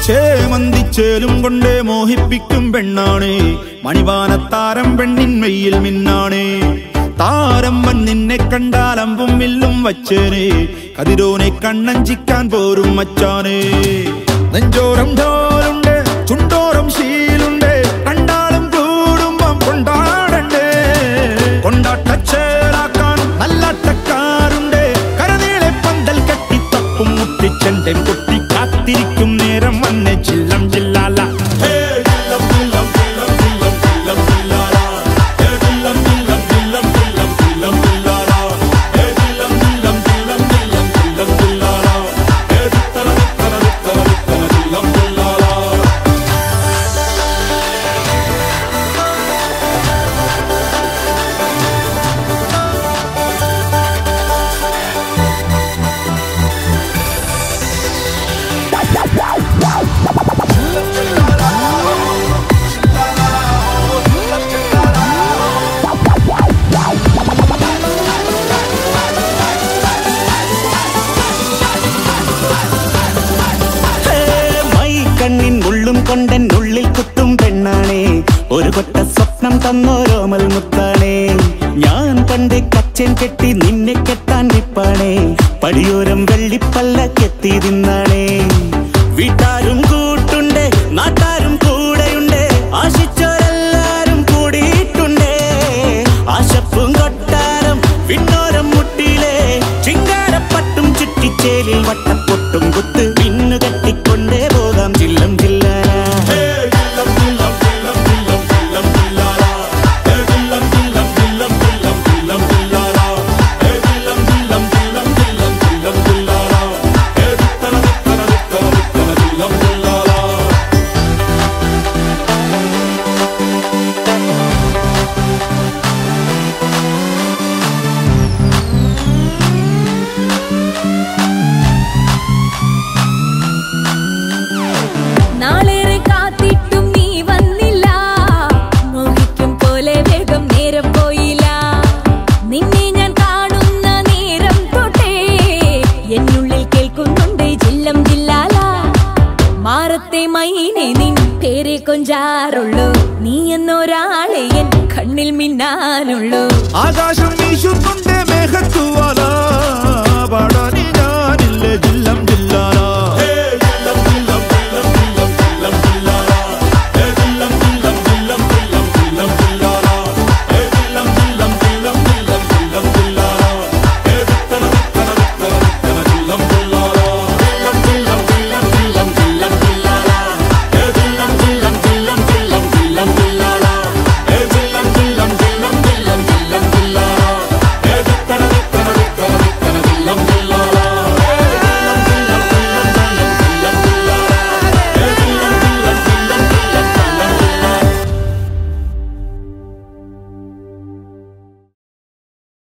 ചേമന്തിച്ചേലും കൊണ്ടേ മോഹിപ്പിക്കും പെണ്ണാണ് മണിവാനത്താരം പെണ്ണിൻ മെയ്യിൽ മിന്നാണ് താരമ്മൻ നിന്നെ കണ്ടാൽ അമ്പും വില്ലും വച്ചേനെ കതിരോനെ കണ്ണഞ്ചിക്കാൻ പോരും മച്ചാനെ നെഞ്ചോരം ഢോലുണ്ട് ചുണ്ടോരം ശീലുണ്ട് കണ്ടാലും കൂടുമ്പം കൊണ്ടാടണ്ടേ കൊണ്ടാട്ടച്ചേലാക്കാൻ നല്ലാട്ടക്കാരുണ്ട് കരനീളെ പന്തൽ കെട്ടി തപ്പും മുട്ടിച്ചെണ്ടൻ കൊട്ടി കാത്തിരിക്കും നേരം വന്നെ ചില്ലം ചില്ലാല മൈ കണ്ണിൻ ഉള്ളും കൊണ്ടൻ ഉള്ളിൽ കുത്തും പെണ്ണാണേ ഒരു കൊട്ട സ്വപ്നം തന്നോരോമൽ മുത്താണേ ഞാൻ പണ്ട് കച്ചൻ കെട്ടി നിന്നെ കെട്ടാൻ നിപ്പാണേ പടിയോരം വെള്ളിപ്പല്ല കെത്തി തിന്നാണേ വീട്ടാരും കൂട്ടുണ്ട് നാട്ടാരും കൂടെയുണ്ട് ആശിച്ചോരെല്ലാരും കൂടിയിട്ടുണ്ട് ആശപ്പും കൊട്ടാരം പിന്നോരം മുട്ടിയിലെ ചിങ്കാരപ്പട്ടും ചുറ്റിച്ചേലിൽ വട്ടപ്പൊട്ടും കുത്ത് പിന്നു കെട്ടിക്കൊണ്ടേ പോകാം ചില്ലം ചില്ലാന നാളേറെ കാത്തിട്ടും നീ വന്നില്ല മോഹിക്കും പോലെ വേഗം നേരം പോയില്ല നിന്നെ ഞാൻ കാണുന്ന നേരം തൊട്ടേ എന്നുള്ളിൽ കേൾക്കുന്നുണ്ട് ജില്ലം ജില്ലാല മാറത്തെ മൈനെ നിൻ പേരെ കൊഞ്ചാറുള്ളൂ നീ എന്നൊരാളെ എൻ കണ്ണിൽ മിന്നാനുള്ളൂ ആകാശം വീശുന്നുണ്ട് മേഘത്തുവാല